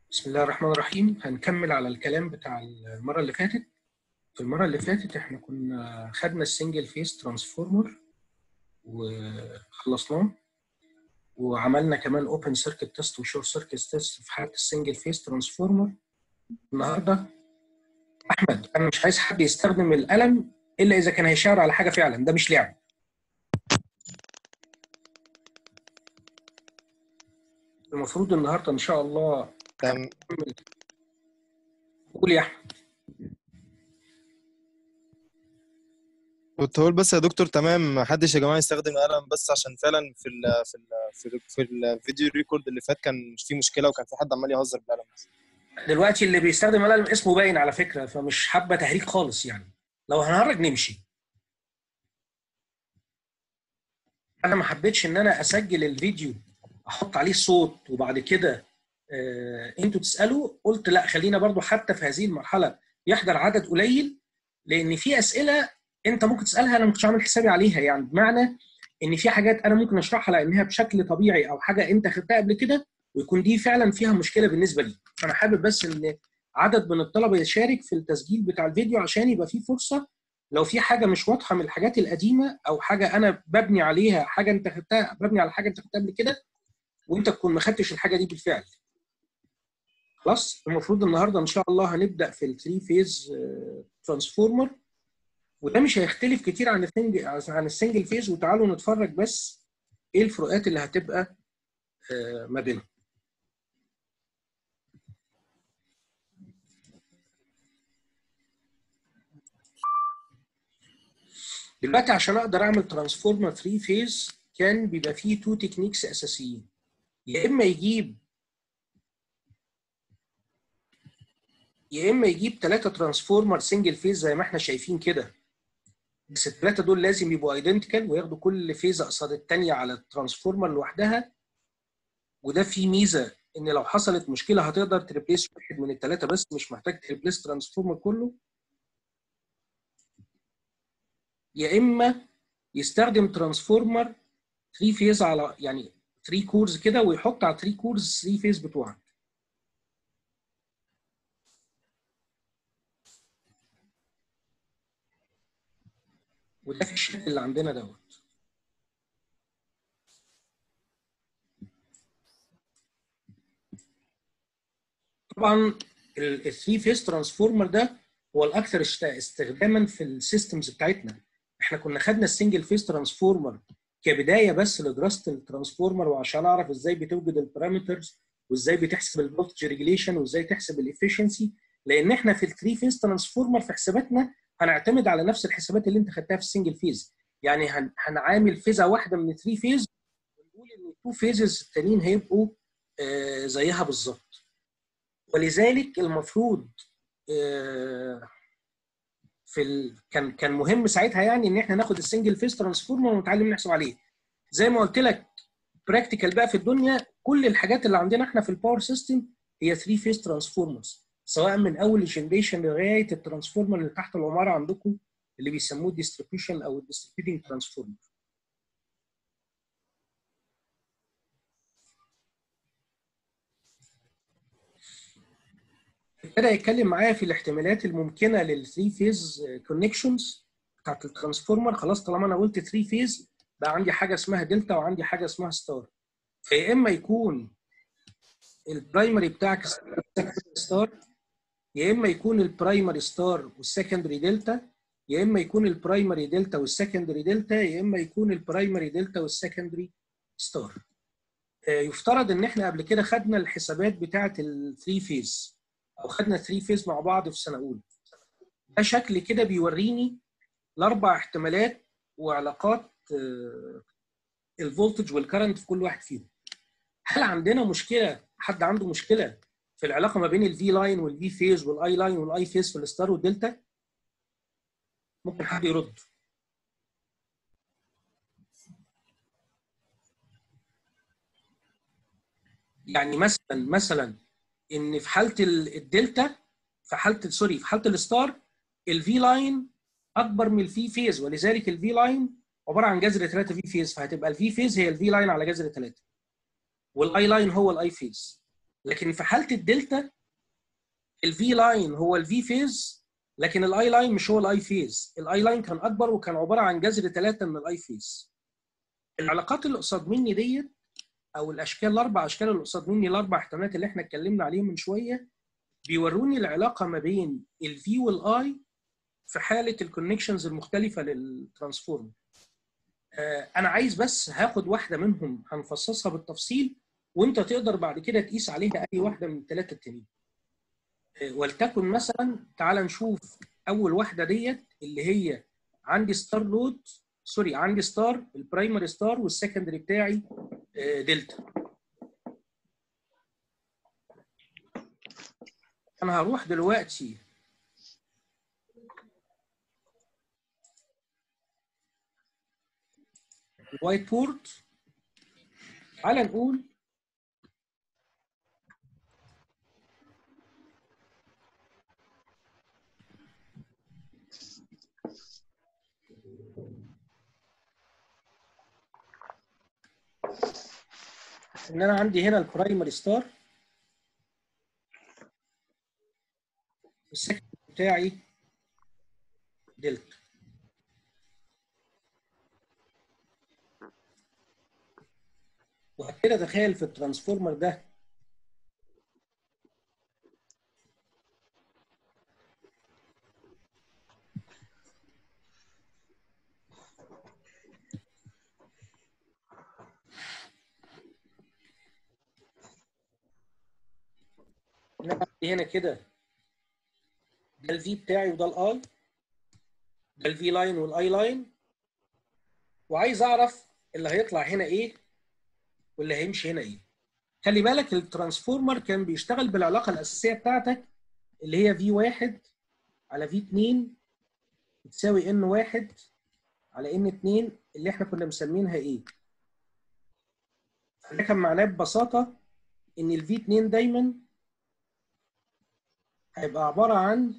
بسم الله الرحمن الرحيم هنكمل على الكلام بتاع المرة اللي فاتت في المرة اللي فاتت احنا كنا خدنا السنجل فيس ترانسفورمر وخلصناه وعملنا كمان اوبن سيركت تيست وشور سيركت تيست في حالة السنجل فيس ترانسفورمر النهارده احمد انا مش عايز حد يستخدم القلم الا اذا كان هيشاور على حاجة فعلا ده مش لعب المفروض النهارده ان شاء الله تمام قول يا احمد كنت هقول بس يا دكتور تمام محدش يا جماعه يستخدم قلم بس عشان فعلا في ال في ال في, ال في الفيديو ريكورد اللي فات كان في مشكله وكان في حد عمال يهزر بالقلم دلوقتي اللي بيستخدم القلم اسمه باين على فكره فمش حابه تهريج خالص يعني لو هنهرج نمشي انا ما حبيتش ان انا اسجل الفيديو احط عليه صوت وبعد كده آه انتوا تسالوا قلت لا خلينا برضو حتى في هذه المرحله يحضر عدد قليل لان في اسئله انت ممكن تسالها انا ما كنتش عامل حسابي عليها يعني بمعنى ان في حاجات انا ممكن اشرحها لانها بشكل طبيعي او حاجه انت خدتها قبل كده ويكون دي فعلا فيها مشكله بالنسبه لي فانا حابب بس ان عدد من الطلبه يشارك في التسجيل بتاع الفيديو عشان يبقى في فرصه لو في حاجه مش واضحه من الحاجات القديمه او حاجه انا ببني عليها حاجه انت خدتها ببني على حاجه انت خدتها قبل كده وانت تكون ما خدتش الحاجه دي بالفعل خلاص المفروض النهارده ان شاء الله هنبدا في الثري فيز ترانسفورمر وده مش هيختلف كتير عن السنجل عن السنجل فيز وتعالوا نتفرج بس ايه الفروقات اللي هتبقى ما بينهم دلوقتي عشان اقدر اعمل ترانسفورمر 3 فيز كان بيبقى فيه تو تكنيكس اساسيين يا اما يجيب يا اما يجيب ثلاثه ترانسفورمر سنجل فيز زي ما احنا شايفين كده بس الثلاثه دول لازم يبقوا ايدنتيكال وياخدوا كل فيزه قصاد الثانيه على الترانسفورمر لوحدها وده فيه ميزه ان لو حصلت مشكله هتقدر تريبليس واحد من الثلاثه بس مش محتاج تريبليس ترانسفورمر كله يا اما يستخدم ترانسفورمر 3 فيز على يعني 3 كورز كده ويحط على 3 كورز 3 فيز بتوعك وده في الشكل اللي عندنا دوت طبعا الثري فيز ترانسفورمر ده هو الاكثر استخداما في السيستمز بتاعتنا احنا كنا خدنا السنجل فيز ترانسفورمر كبدايه بس لدراسه الترانسفورمر وعشان اعرف ازاي بتوجد البارامترز وازاي بتحسب الفولتج ريجليشن وازاي تحسب الافشنسي لان احنا في الثري فيز ترانسفورمر في حساباتنا هنعتمد على نفس الحسابات اللي انت خدتها في السنجل فيز يعني هن... هنعامل فيزا واحده من الثري فيز ونقول ان التو فيزز التانيين هيبقوا آه زيها بالظبط ولذلك المفروض آه في ال... كان كان مهم ساعتها يعني ان احنا ناخد السنجل فيز ترانسفورمر ونتعلم نحسب عليه زي ما قلت لك براكتيكال بقى في الدنيا كل الحاجات اللي عندنا احنا في الباور سيستم هي 3 فيز ترانسفورمرز سواء من اول الجنريشن لغايه الترانسفورمر اللي تحت العماره عندكم اللي بيسموه ديستريبيوشن او الديستريبيوتنج ترانسفورمر ابتدى يتكلم معايا في الاحتمالات الممكنه للثري فيز كونكشنز بتاعت الترانسفورمر خلاص طالما انا قلت 3 فيز بقى عندي حاجه اسمها دلتا وعندي حاجه اسمها ستار فيا اما يكون البرايمري بتاعك ستار يا اما يكون البرايمري ستار والسكندري دلتا يا اما يكون البرايمري دلتا والسكندري دلتا يا اما يكون البرايمري دلتا والسكندري ستار يفترض ان احنا قبل كده خدنا الحسابات بتاعه الثري فيز او خدنا 3 فيز مع بعض في سنه اولى ده شكل كده بيوريني الاربع احتمالات وعلاقات الفولتج والكرنت في كل واحد فيهم هل عندنا مشكله حد عنده مشكله في العلاقه ما بين الفي لاين والفي فيز والاي لاين والاي فيز في الستار والدلتا ممكن حد يرد يعني مثلا مثلا ان في حاله الدلتا في حاله سوري في حاله الستار الفي لاين اكبر من الفي فيز ولذلك الفي لاين عباره عن جذر 3 في فيز فهتبقى الفي فيز هي الفي لاين على جذر 3 والاي لاين هو الاي فيز لكن في حاله الدلتا الفي لاين هو الفي فيز لكن الاي لاين مش هو الاي فيز الاي لاين كان اكبر وكان عباره عن جذر ثلاثه من الاي فيز العلاقات اللي قصاد مني ديت او الاشكال الاربع اشكال اللي قصاد مني الاربع احتمالات اللي احنا اتكلمنا عليهم من شويه بيوروني العلاقه ما بين الفي والاي في حاله الكونكشنز المختلفه للترانسفورم آه انا عايز بس هاخد واحده منهم هنفصصها بالتفصيل وانت تقدر بعد كده تقيس عليها اي واحده من الثلاثه التانيين آه ولتكن مثلا تعال نشوف اول واحده ديت اللي هي عندي ستار لود سوري عندي ستار البرايمري ستار والسكندري بتاعي آه دلتا انا هروح دلوقتي الوايت بورد تعال نقول ان انا عندي هنا البرايمري ستار السكند بتاعي دلتا وهبتدي اتخيل في الترانسفورمر ده هنا كده ده الفي بتاعي وده الاي ده الفي لاين والاي لاين وعايز اعرف اللي هيطلع هنا ايه واللي هيمشي هنا ايه خلي بالك الترانسفورمر كان بيشتغل بالعلاقه الاساسيه بتاعتك اللي هي في واحد على في 2 بتساوي ان واحد على ان 2 اللي احنا كنا مسمينها ايه ده كان معناه ببساطه ان الفي 2 دايما هيبقى عباره عن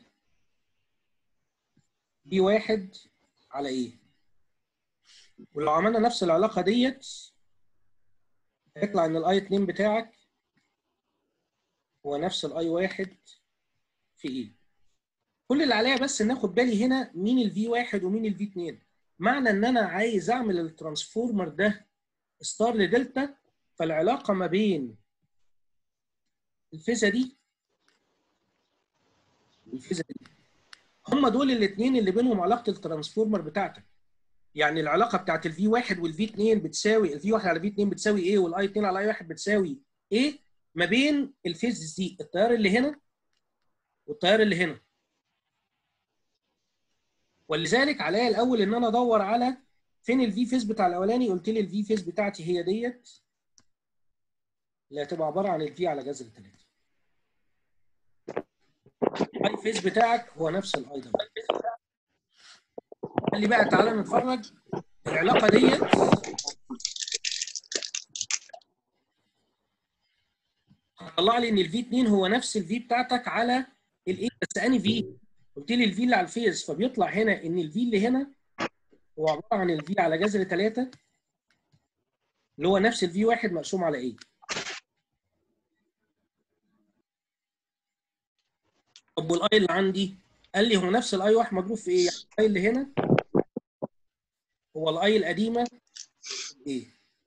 في واحد على ايه ولو عملنا نفس العلاقه ديت هيطلع ان الاي 2 بتاعك هو نفس الاي 1 في ايه كل اللي عليا بس ان اخد بالي هنا مين الفي 1 ومين الفي 2 معنى ان انا عايز اعمل الترانسفورمر ده ستار لدلتا فالعلاقه ما بين الفيزا دي والفيزا دي هم دول الاثنين اللي بينهم علاقه الترانسفورمر بتاعتك يعني العلاقه بتاعت الفي 1 والفي 2 بتساوي الفي 1 على في 2 بتساوي ايه والاي 2 على اي 1 بتساوي ايه ما بين الفيز دي التيار اللي هنا والتيار اللي هنا ولذلك عليا الاول ان انا ادور على فين الفي فيز بتاع الاولاني قلت لي الفي فيز بتاعتي هي ديت اللي هتبقى عباره عن الفي على جذر 3 الاي فيز بتاعك هو نفس الاي ده قال لي بقى تعالى نتفرج العلاقه ديت طلع لي ان الفي 2 هو نفس الفي بتاعتك على الايه بس اني في قلت لي الفي اللي على الفيز فبيطلع هنا ان الفي اللي هنا هو عباره عن الفي على جذر 3 اللي هو نفس الفي 1 مقسوم على ايه طب والاي اللي عندي قال لي هو نفس الاي 1 مضروب في ايه يعني الاي اللي هنا هو الاي القديمه ايه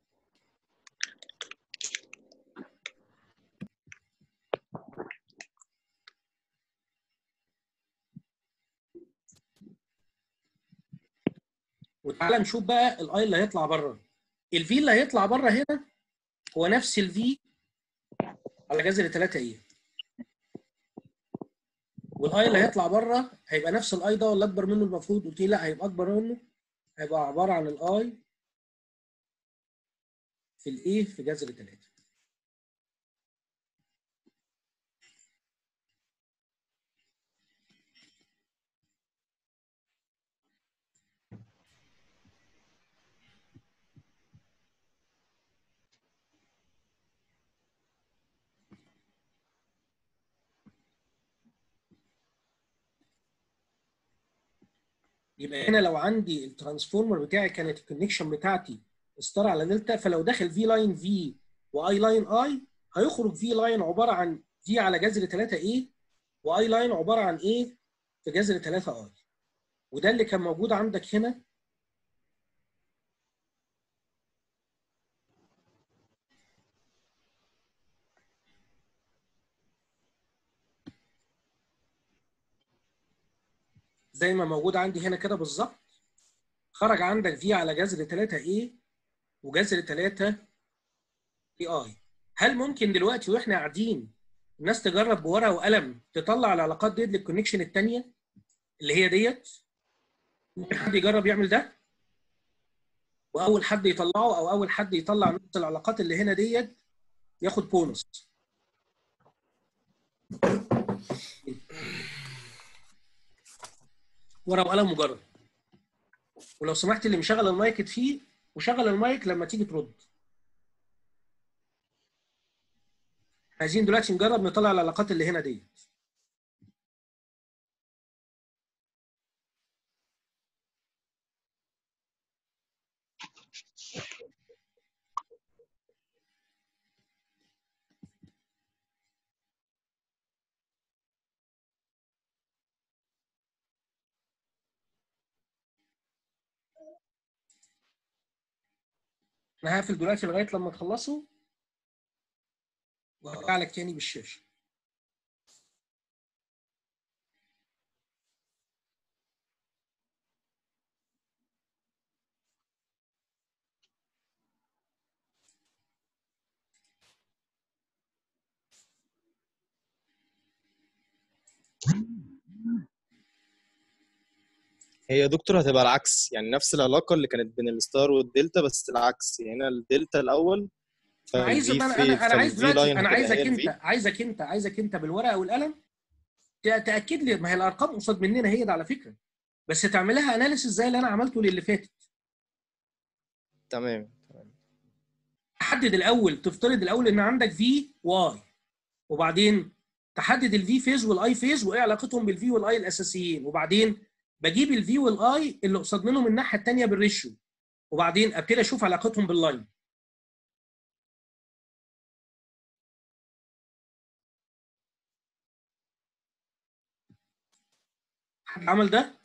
وتعالى نشوف بقى الاي اللي هيطلع بره الفي اللي هيطلع بره هنا هو نفس الفي على جذر 3 ايه والاي اللي هيطلع بره هيبقى نفس الاي ده ولا اكبر منه المفروض قلت لي لا هيبقى اكبر منه هيبقى عباره عن الاي في الايه في جذر 3 يبقى هنا لو عندي الترانسفورمر بتاعي كانت الكونكشن بتاعتي ستار على دلتا فلو داخل في لاين في واي لاين اي هيخرج في لاين عباره عن في على جذر 3 ايه واي لاين عباره عن ايه في جذر 3 اي وده اللي كان موجود عندك هنا زي ما موجود عندي هنا كده بالظبط خرج عندك في على جذر 3 ايه وجذر 3 اي اي هل ممكن دلوقتي واحنا قاعدين الناس تجرب بورقه وقلم تطلع العلاقات ديت للكونكشن الثانيه اللي هي ديت ممكن حد يجرب يعمل ده واول حد يطلعه او اول حد يطلع نفس العلاقات اللي هنا ديت ياخد بونص ورقه وقلم مجرد ولو سمحت اللي مشغل المايك فيه وشغل المايك لما تيجي ترد عايزين دلوقتي نجرب نطلع العلاقات اللي هنا ديت انا هقفل دلوقتي لغايه لما تخلصوا وارجع لك تاني بالشاشه هي يا دكتور هتبقى العكس يعني نفس العلاقه اللي كانت بين الستار والدلتا بس العكس يعني هنا الدلتا الاول انا عايز فالفي انا في- انا, أنا عايز فالفي دلوقتي لاين انا هتبقى عايزك هي انت الفي. عايزك انت عايزك انت بالورقه والقلم ت- تاكد لي ما هي الارقام قصاد مننا هي ده على فكره بس تعملها اناليسيس زي اللي انا عملته للي فاتت تمام تمام تحدد الاول تفترض الاول ان عندك في واي وبعدين تحدد الفي فيز والاي فيز وايه علاقتهم بالفي والاي الاساسيين وبعدين بجيب الفي والاي اللي قصاد منهم الناحيه الثانيه بالريشيو وبعدين ابتدي اشوف علاقتهم باللاين حد عمل ده؟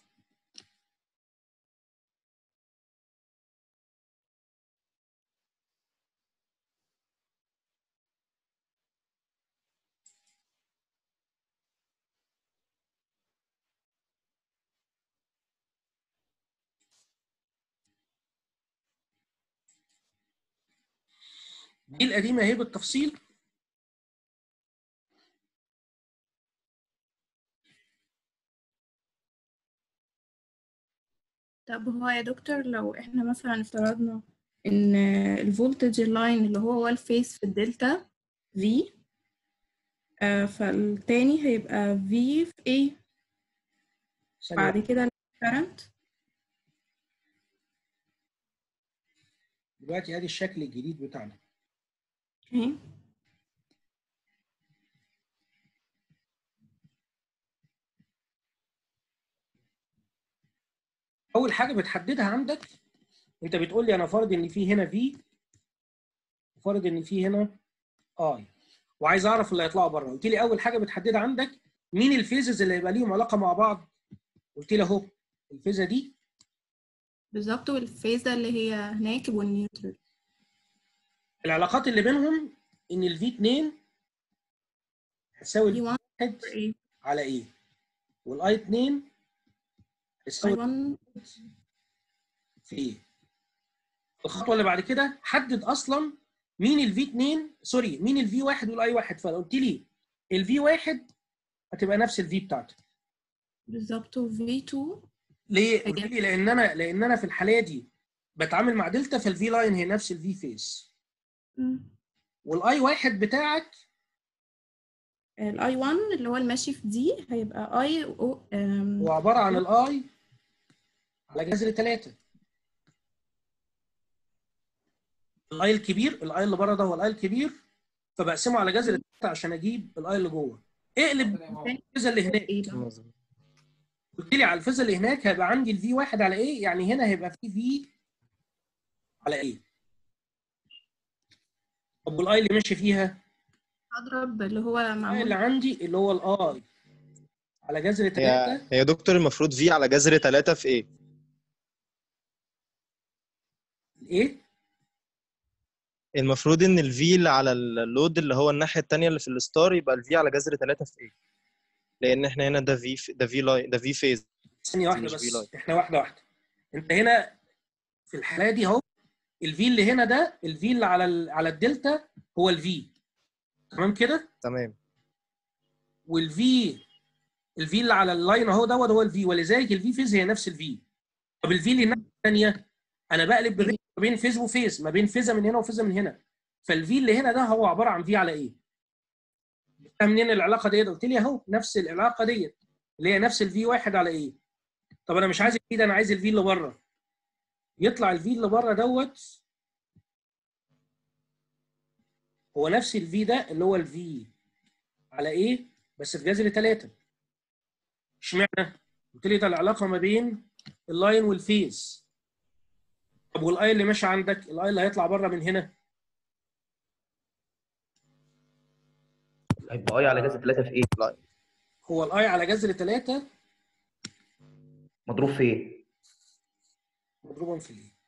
دي القديمه اهي بالتفصيل طب هو يا دكتور لو احنا مثلا افترضنا ان الفولتج لاين اللي هو هو الفيس في الدلتا في آه فالتاني هيبقى في في ايه ثانية بعد كده الكرنت دلوقتي ادي الشكل الجديد بتاعنا اوكي اول حاجه بتحددها عندك انت بتقول لي انا فارض ان في هنا في وفارض ان في هنا اي وعايز اعرف اللي هيطلعوا بره قلت لي اول حاجه بتحددها عندك مين الفيزز اللي هيبقى ليهم علاقه مع بعض قلت لي اهو الفيزه دي بالظبط والفيزة اللي هي هناك والنيوترال العلاقات اللي بينهم ان الفي 2 هتساوي في 1 الواحد ايه على ايه والاي 2 هتساوي 1 في ايه الخطوه اللي بعد كده حدد اصلا مين الفي 2 سوري مين الفي 1 والاي 1 فقلت لي الفي 1 هتبقى نفس الفي بتاعتك بالظبط وفي 2 ليه؟ قلت لي لان انا لان انا في الحاليه دي بتعامل مع دلتا فالفي لاين هي نفس الفي فيس والاي 1 بتاعك الاي 1 اللي هو الماشي في دي هيبقى اي هو عباره عن الاي على جذر 3 الاي الكبير الاي اللي بره ده هو الاي الكبير فبقسمه على جذر 3 عشان اجيب الاي اللي جوه اقلب الفيزا اللي هناك ايه بقى مظبوط. قلت لي على الفيزا اللي هناك هيبقى عندي الفي واحد على ايه يعني هنا هيبقى في في على ايه طب والاي اللي ماشي فيها اضرب اللي هو اللي معمول عندي اللي هو الاي على جذر هي 3 هي دكتور المفروض في على جذر 3 في ايه؟ ايه المفروض ان الفي اللي على اللود اللي هو الناحيه الثانيه اللي في الستار يبقى الفي على جذر 3 في ايه؟ لان احنا هنا ده في ده في لاين ده في فيز ثانيه واحده مش بس V-line. احنا واحده واحده انت هنا في الحاله دي اهو الفي اللي هنا ده الفي اللي على ال- على الدلتا هو الفي تمام كده تمام والفي الفي اللي على اللاين اهو دوت هو الفي ولذلك الفي فيز هي نفس الفي طب الفي اللي الناحيه الثانيه انا بقلب بالريت ما بين فيز وفيز ما بين فيزه من هنا وفيزه من هنا فالفي اللي هنا ده هو عباره عن في على ايه؟ جبتها منين العلاقه ديت؟ قلت لي اهو نفس العلاقه ديت اللي هي نفس الفي واحد على ايه؟ طب انا مش عايز الفي ده انا عايز الفي اللي بره يطلع الفي اللي بره دوت هو نفس الفي ده اللي هو الفي على ايه؟ بس في جذر ثلاثه اشمعنى؟ قلت لي ده العلاقه ما بين اللاين والفيز طب والاي اللي ماشي عندك الاي اللي هيطلع بره من هنا هيبقى اي على جذر 3 في ايه؟ هو الاي على جذر 3 مضروب في ايه؟ مضروبا في الايه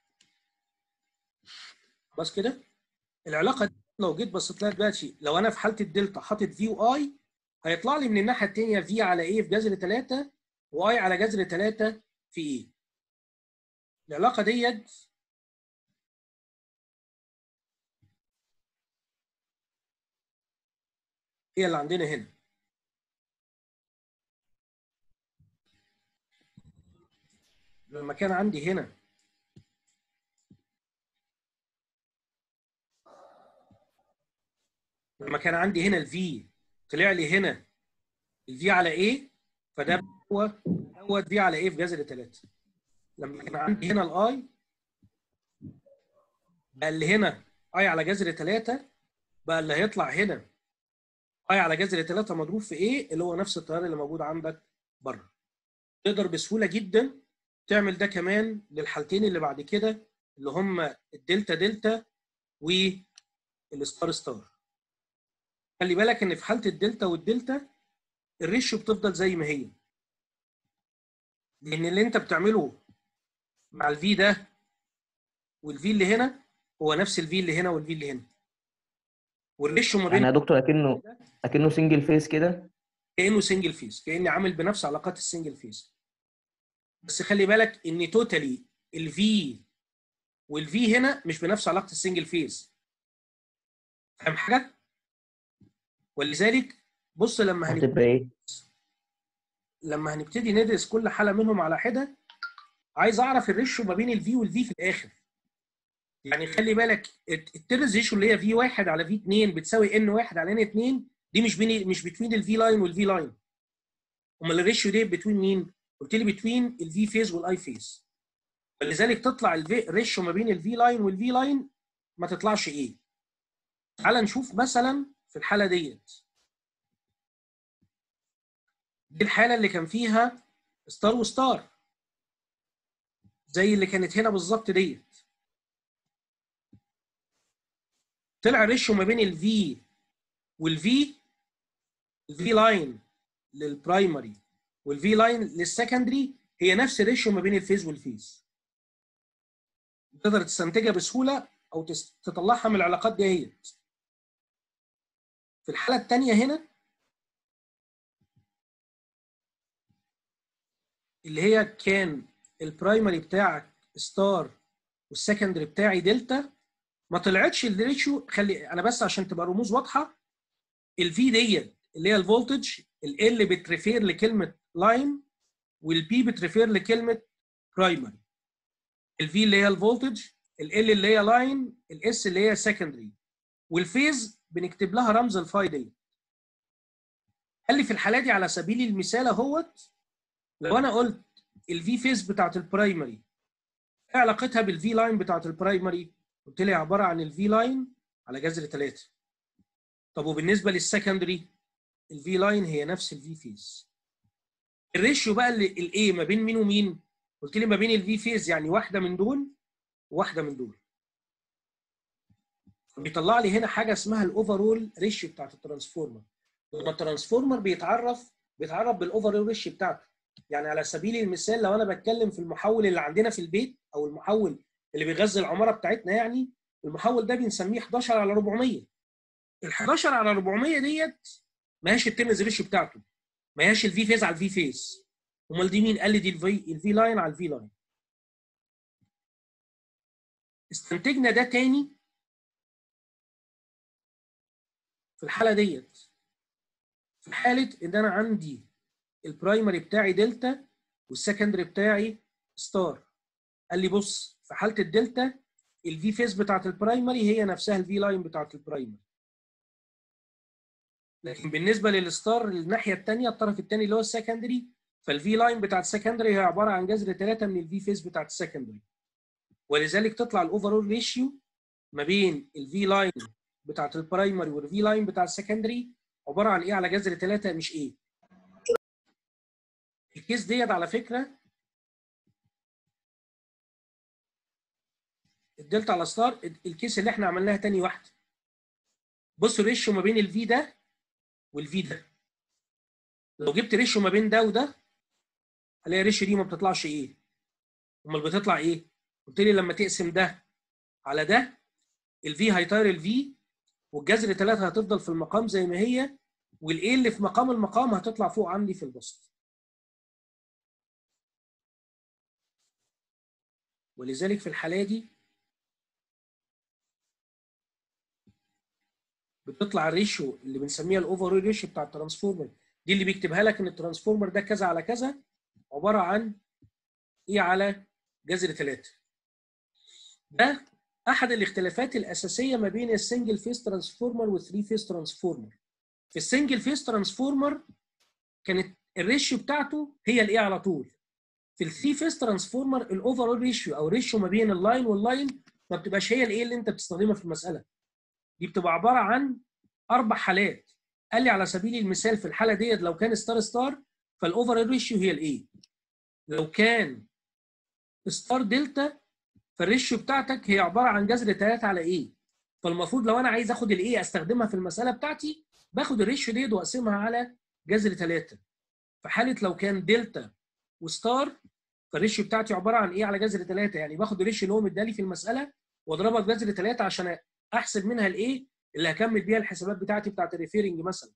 خلاص كده العلاقه دي لو جيت بصيت لها دلوقتي لو انا في حاله الدلتا حاطط في واي هيطلع لي من الناحيه الثانيه في على ايه في جذر 3 واي على جذر 3 في ايه العلاقه ديت هي اللي عندنا هنا لما كان عندي هنا لما كان عندي هنا الفي طلع لي هنا الفي على ايه فده هو دوت في على ايه في جذر 3 لما كان عندي هنا الاي بقى اللي هنا اي على جذر 3 بقى اللي هيطلع هنا اي على جذر 3 مضروب في ايه اللي هو نفس التيار اللي موجود عندك بره تقدر بسهوله جدا تعمل ده كمان للحالتين اللي بعد كده اللي هم الدلتا دلتا والستار ستار خلي بالك ان في حاله الدلتا والدلتا الريشيو بتفضل زي ما هي لان اللي انت بتعمله مع الفي ده والفي اللي هنا هو نفس الفي اللي هنا والفي اللي هنا والريشيو ما بين يعني يا دكتور اكنه اكنه سنجل فيس كده كانه سنجل فيز كاني عامل بنفس علاقات السنجل فيز بس خلي بالك ان توتالي الفي والفي هنا مش بنفس علاقه السنجل فيز فاهم حاجه ولذلك بص لما هنبتدي هتبقى ايه؟ لما هنبتدي ندرس كل حاله منهم على حده عايز اعرف الريشيو ما بين الفي والفي في الاخر يعني خلي بالك التيرز ريشيو اللي هي في 1 على في 2 بتساوي ان 1 على ان 2 دي مش بين مش بتوين الفي لاين والفي لاين امال الريشيو دي بتوين مين؟ قلت لي بتوين الفي فيز والاي فيز ولذلك تطلع الريشيو ما بين الفي لاين والفي لاين ما تطلعش ايه تعال نشوف مثلا في الحاله ديت دي الحاله اللي كان فيها ستار وستار زي اللي كانت هنا بالظبط ديت طلع ريشيو ما بين الفي والفي الفي لاين للبرايمري والفي لاين للسكندري هي نفس الريشيو ما بين الفيز والفيز تقدر تستنتجها بسهوله او تس- تطلعها من العلاقات دي هي في الحاله الثانيه هنا اللي هي كان البرايمري بتاعك ستار والسكندري بتاعي دلتا ما طلعتش الريشيو خلي انا بس عشان تبقى رموز واضحه الفي ديت اللي هي الفولتج ال بتريفير لكلمه لاين والبي بتريفير لكلمه برايمري الفي اللي هي الفولتج ال اللي هي لاين الاس اللي هي سكندري والفيز بنكتب لها رمز الفاي دي قال لي في الحاله دي على سبيل المثال اهوت لو انا قلت الفي فيز بتاعت البرايمري ايه علاقتها بالفي لاين بتاعت البرايمري قلت لي عباره عن الفي لاين على جذر 3 طب وبالنسبه للسكندري الفي لاين هي نفس الفي فيز الريشيو بقى اللي الايه ما بين مين ومين قلت لي ما بين الفي فيز يعني واحده من دول وواحده من دول بيطلع لي هنا حاجه اسمها الاوفرول ريشيو بتاعت الترانسفورمر لما الترانسفورمر بيتعرف بيتعرف بالاوفرول ريشيو بتاعته يعني على سبيل المثال لو انا بتكلم في المحول اللي عندنا في البيت او المحول اللي بيغذي العماره بتاعتنا يعني المحول ده بنسميه 11 على 400 ال 11 على 400 ديت ما هياش التيرنز ريشيو بتاعته ما هياش الفي فيز على الفي فيز امال دي مين قال لي دي الفي الفي لاين على الفي لاين استنتجنا ده تاني في الحاله ديت في حاله ان انا عندي البرايمري بتاعي دلتا والسكندري بتاعي ستار قال لي بص في حاله الدلتا الفي فيز بتاعت البرايمري هي نفسها الفي لاين بتاعت البرايمري لكن بالنسبه للستار الناحيه الثانيه الطرف الثاني اللي هو السكندري فالفي لاين بتاعت السكندري هي عباره عن جذر 3 من الفي فيز بتاعت السكندري ولذلك تطلع الاوفرول ريشيو ما بين الفي لاين بتاعت البرايمري والفي لاين بتاع السكندري عباره عن ايه على جذر 3 مش ايه الكيس ديت على فكره الدلتا على ستار الكيس اللي احنا عملناها تاني واحده بصوا الريشيو ما بين الفي ده والفي ده لو جبت ريشيو ما بين ده وده هلاقي الريشيو دي ما بتطلعش ايه امال بتطلع ايه قلت لي لما تقسم ده على ده الفي هيطير الفي والجذر 3 هتفضل في المقام زي ما هي والايه اللي في مقام المقام هتطلع فوق عندي في البسط ولذلك في الحاله دي بتطلع الريشيو اللي بنسميها الاوفر ريشيو بتاع الترانسفورمر دي اللي بيكتبها لك ان الترانسفورمر ده كذا على كذا عباره عن ايه على جذر 3 ده احد الاختلافات الاساسيه ما بين السنجل فيس ترانسفورمر والثري فيس ترانسفورمر في السنجل فيس ترانسفورمر كانت الريشيو بتاعته هي الايه على طول في الثري فيس ترانسفورمر الاوفر ريشيو او ريشيو ما بين اللاين واللاين ما بتبقاش هي الايه اللي انت بتستخدمها في المساله دي بتبقى عباره عن اربع حالات قال لي على سبيل المثال في الحاله ديت لو كان ستار ستار فالاوفر ريشيو هي الايه لو كان ستار دلتا فالريشيو بتاعتك هي عباره عن جذر 3 على ايه فالمفروض لو انا عايز اخد الايه استخدمها في المساله بتاعتي باخد الريشيو ديت واقسمها على جذر 3 في حاله لو كان دلتا وستار فالريشيو بتاعتي عباره عن ايه على جذر 3 يعني باخد الريشيو اللي هو مدالي في المساله واضربها بجذر 3 عشان احسب منها الايه اللي هكمل بيها الحسابات بتاعتي بتاعت الريفيرنج مثلا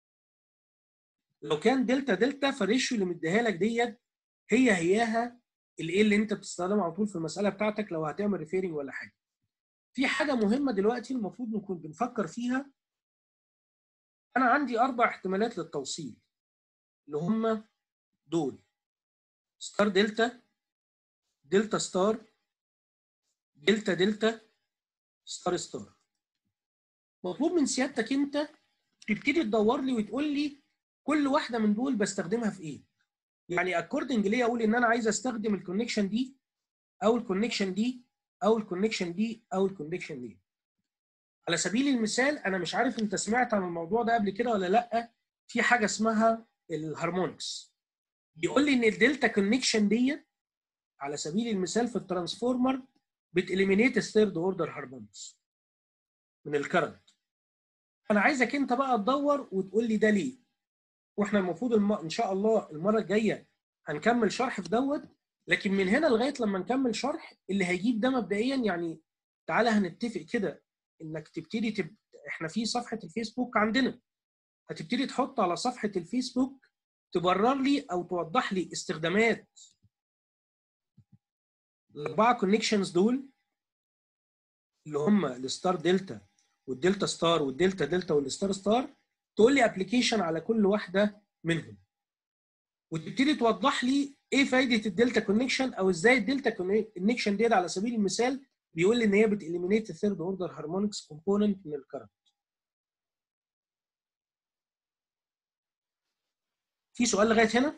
لو كان دلتا دلتا فالريشيو اللي مديها لك ديت هي هياها الايه اللي انت بتستخدمها على طول في المساله بتاعتك لو هتعمل ريفيرنج ولا حاجه في حاجه مهمه دلوقتي المفروض نكون بنفكر فيها انا عندي اربع احتمالات للتوصيل اللي هم دول ستار دلتا دلتا ستار دلتا دلتا ستار ستار مطلوب من سيادتك انت تبتدي تدور لي وتقول لي كل واحده من دول بستخدمها في ايه يعني اكوردنج ليه اقول ان انا عايز استخدم الكونكشن دي او الكونكشن دي او الكونكشن دي او الكونكشن دي على سبيل المثال انا مش عارف انت سمعت عن الموضوع ده قبل كده ولا لا في حاجه اسمها الهارمونكس بيقول لي ان الدلتا كونكشن دي على سبيل المثال في الترانسفورمر بتاليمينيت الثيرد اوردر هارمونكس من الكرنت انا عايزك انت بقى تدور وتقول لي ده ليه واحنا المفروض الم... ان شاء الله المره الجايه هنكمل شرح في دوت لكن من هنا لغايه لما نكمل شرح اللي هيجيب ده مبدئيا يعني تعالى هنتفق كده انك تبتدي تب... احنا في صفحه الفيسبوك عندنا هتبتدي تحط على صفحه الفيسبوك تبرر لي او توضح لي استخدامات الاربعه كونكشنز دول اللي هم الستار دلتا والدلتا ستار والدلتا دلتا والستار ستار تقول لي ابلكيشن على كل واحده منهم وتبتدي توضح لي ايه فايده الدلتا كونكشن او ازاي الدلتا كونكشن ديت على سبيل المثال بيقول لي ان هي بتاليمينيت الثيرد اوردر هارمونكس كومبوننت من الكرنت في سؤال لغايه هنا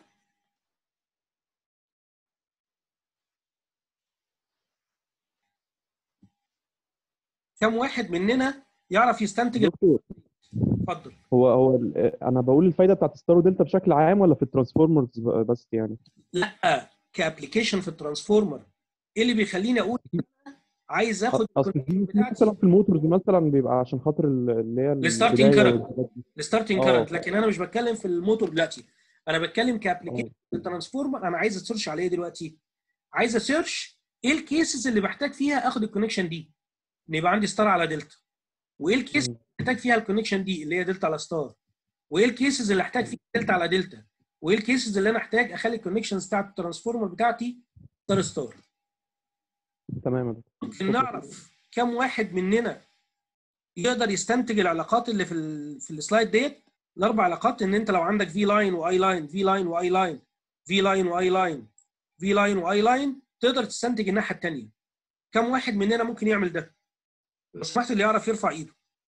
كم واحد مننا يعرف يستنتج دكتور اتفضل هو هو ال- انا بقول الفايده بتاعت ستار ودلتا بشكل عام ولا في الترانسفورمرز بس يعني لا كابلكيشن في الترانسفورمر ايه اللي بيخليني اقول عايز اخد اصل في الكونكشن في بتاعتي مثلا في الموتورز مثلا بيبقى عشان خاطر ال- اللي هي الستارتنج البدايه كارنت والحاجات دي. الستارتنج اه. كارنت لكن انا مش بتكلم في الموتور دلوقتي انا بتكلم كابلكيشن اه. الترانسفورمر انا عايز اسيرش عليه دلوقتي عايز اسيرش ايه الكيسز اللي بحتاج فيها اخد الكونكشن دي ان يبقى عندي ستار على دلتا وايه الكيس مم. اللي محتاج فيها الكونكشن دي اللي هي دلتا على ستار وايه الكيسز اللي احتاج فيها دلتا على دلتا وايه الكيسز اللي انا احتاج اخلي الكونكشنز بتاعت الترانسفورمر بتاعتي ستار ستار تمام يا دكتور. ممكن نعرف كم واحد مننا يقدر يستنتج العلاقات اللي في ال في السلايد ديت الاربع علاقات ان انت لو عندك في لاين واي لاين في لاين واي لاين في لاين واي لاين في لاين واي لاين تقدر تستنتج الناحيه الثانيه كم واحد مننا ممكن يعمل ده لو سمحت اللي يعرف يرفع ايده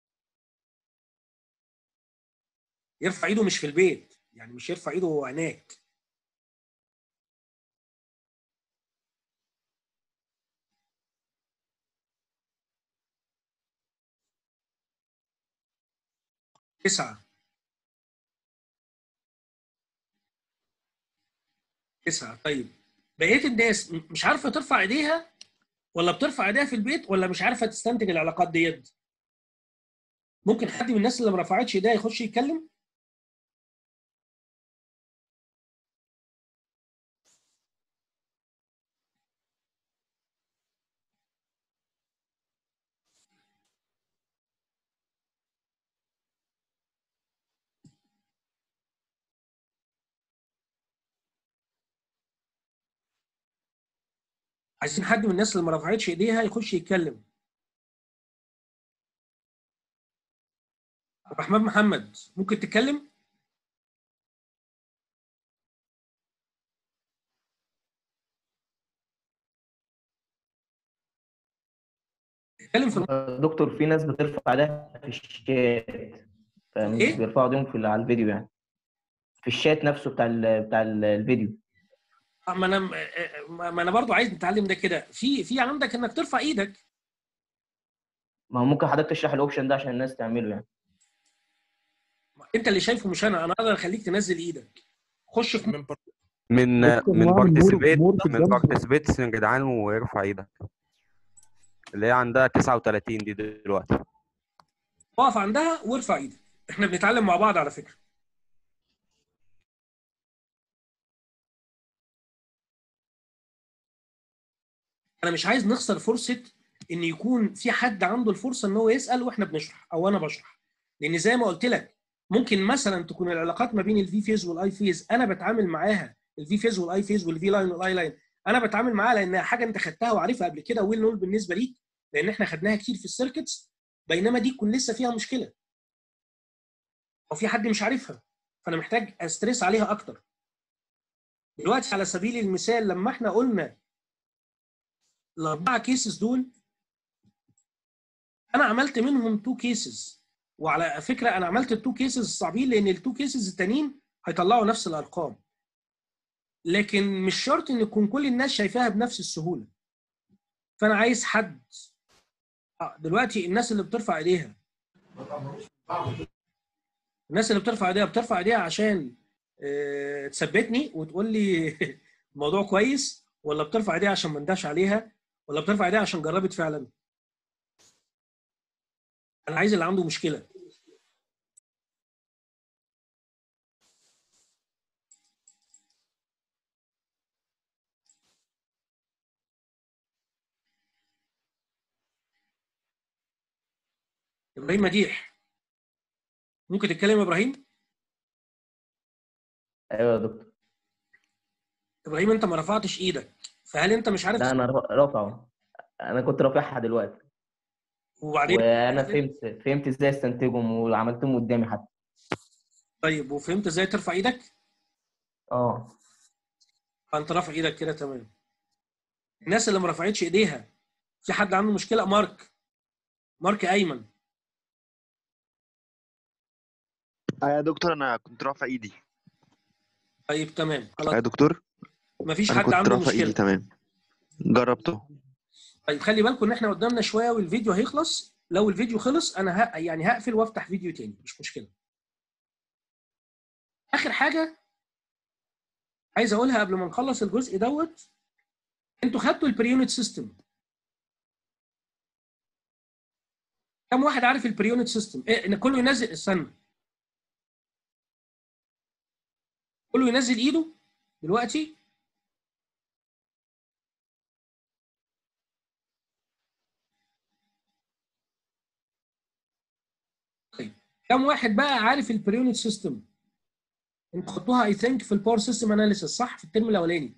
يرفع ايده مش في البيت يعني مش يرفع ايده وهو هناك تسعة تسعة طيب بقية الناس م- مش عارفة ترفع ايديها ولا بترفع ايديها في البيت ولا مش عارفة تستنتج العلاقات ديت ممكن حد من الناس اللي ما رفعتش ايديها يخش يتكلم عايزين حد من الناس اللي ما رفعتش ايديها يخش يتكلم عبد الرحمن محمد ممكن تتكلم اتكلم في الم- دكتور في ناس بترفع ده في الشات فمش إيه؟ بيرفعوا ايديهم في على الفيديو يعني في الشات نفسه بتاع ال بتاع ال- الفيديو ما انا ما انا برضو عايز نتعلم ده كده في في عندك انك ترفع ايدك ما هو ممكن حضرتك تشرح الاوبشن ده عشان الناس تعمله يعني انت اللي شايفه مش انا انا اقدر اخليك تنزل ايدك خش في من ممكن من نعمل مور- بارتيسيبيت مور في من الجنب. بارتيسيبيت يا جدعان وارفع ايدك اللي هي عندها 39 دي دلوقتي اقف عندها وارفع ايدك احنا بنتعلم مع بعض على فكره انا مش عايز نخسر فرصه ان يكون في حد عنده الفرصه ان هو يسال واحنا بنشرح او انا بشرح لان زي ما قلت لك ممكن مثلا تكون العلاقات ما بين الفي فيز والاي فيز انا بتعامل معاها الفي فيز والاي فيز والفي لاين والاي لاين انا بتعامل معاها لانها حاجه انت خدتها وعارفها قبل كده ويل نول بالنسبه ليك لان احنا خدناها كتير في السيركتس بينما دي تكون لسه فيها مشكله او في حد مش عارفها فانا محتاج استريس عليها اكتر دلوقتي على سبيل المثال لما احنا قلنا الاربعه كيسز دول انا عملت منهم تو كيسز وعلى فكره انا عملت التو كيسز الصعبين لان التو كيسز التانيين هيطلعوا نفس الارقام لكن مش شرط ان يكون كل الناس شايفاها بنفس السهوله فانا عايز حد آه، دلوقتي الناس اللي بترفع ايديها الناس اللي بترفع ايديها بترفع ايديها عشان آه، تثبتني وتقول لي الموضوع كويس ولا بترفع ايديها عشان ما نداش عليها ولا بترفع ايديها عشان جربت فعلا انا عايز اللي عنده مشكله ابراهيم مديح ممكن تتكلم يا ابراهيم ايوه يا دكتور ابراهيم انت ما رفعتش ايدك فهل انت مش عارف لا انا رافع- رافعه انا كنت رافعها دلوقتي وبعدين وانا فهمت فهمت ازاي استنتجهم وعملتهم قدامي حتى طيب وفهمت ازاي ترفع ايدك اه فانت رافع ايدك كده تمام الناس اللي ما رفعتش ايديها في حد عنده مشكله مارك مارك ايمن آه يا دكتور انا كنت رافع ايدي طيب تمام آه يا خلاص دكتور مفيش انا حد كنت عنده رافع ايدي مشكله تمام جربته طيب خلي بالكم ان احنا قدامنا شويه والفيديو هيخلص لو الفيديو خلص انا ه... يعني هقفل وافتح فيديو تاني مش مشكله اخر حاجه عايز اقولها قبل ما نخلص الجزء دوت انتوا خدتوا البريونت سيستم كم واحد عارف البريونت سيستم إيه ان كله ينزل استنى كله ينزل ايده دلوقتي طيب كم واحد بقى عارف البريونت سيستم انتوا خدتوها اي ثينك في الباور سيستم اناليسيس صح في الترم الاولاني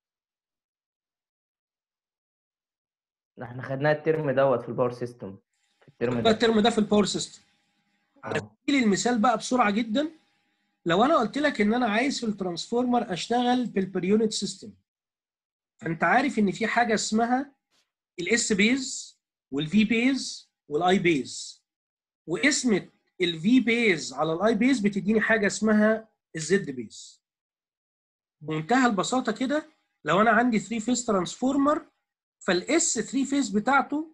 احنا خدناها الترم دوت في الباور سيستم في الترم بقى ده الترم ده في الباور سيستم آه. لي المثال بقى بسرعه جدا لو انا قلت لك ان انا عايز في الترانسفورمر اشتغل بالبريونت سيستم فانت عارف ان في حاجه اسمها الاس بيز والفي بيز والاي بيز واسم الفي بيز على الاي بيز بتديني حاجه اسمها الزد بيز بمنتهى البساطه كده لو انا عندي 3 فيز ترانسفورمر فالاس 3 فيز بتاعته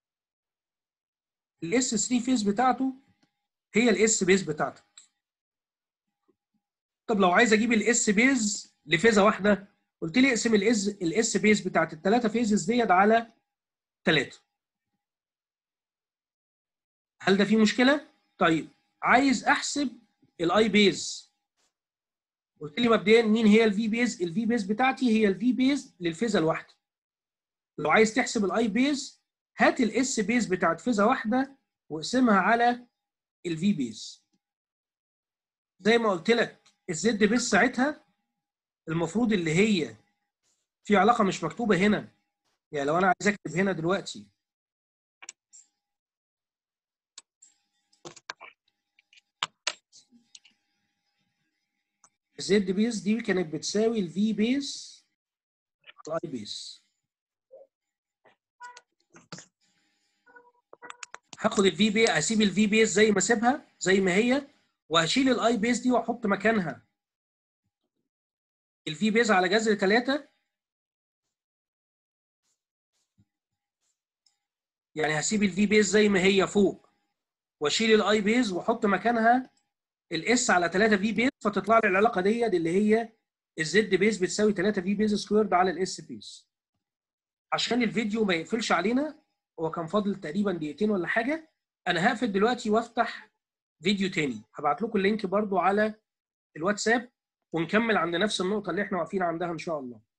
الاس 3 فيز بتاعته هي الاس بيز بتاعتك طب لو عايز اجيب الاس بيز لفيزه واحده قلت لي اقسم الاس الاس بيز بتاعت الثلاثه فيزز ديت على ثلاثه هل ده فيه مشكله؟ طيب عايز احسب الاي بيز قلت لي مبدئيا مين هي الفي بيز؟ الفي بيز بتاعتي هي الفي بيز للفيزه الواحده لو عايز تحسب الاي بيز هات الاس بيز بتاعت فيزه واحده واقسمها على الفي بيز زي ما قلت لك الزد بيز ساعتها المفروض اللي هي في علاقه مش مكتوبه هنا يعني لو انا عايز اكتب هنا دلوقتي الزد بيز دي كانت بتساوي الفي بيز الاي بيز هاخد الفي بي اسيب الفي بيز زي ما اسيبها زي ما هي وهشيل الاي بيز دي واحط مكانها الفي بيز على جذر 3 يعني هسيب الفي بيز زي ما هي فوق واشيل الاي بيز واحط مكانها الاس على 3 في بيز فتطلع لي العلاقه ديت اللي هي الزد بيز بتساوي 3 في بيز سكويرد على الاس بيز عشان الفيديو ما يقفلش علينا هو كان فاضل تقريبا دقيقتين ولا حاجه انا هقفل دلوقتي وافتح فيديو تاني هبعت لكم اللينك برضو على الواتساب ونكمل عند نفس النقطه اللي احنا واقفين عندها ان شاء الله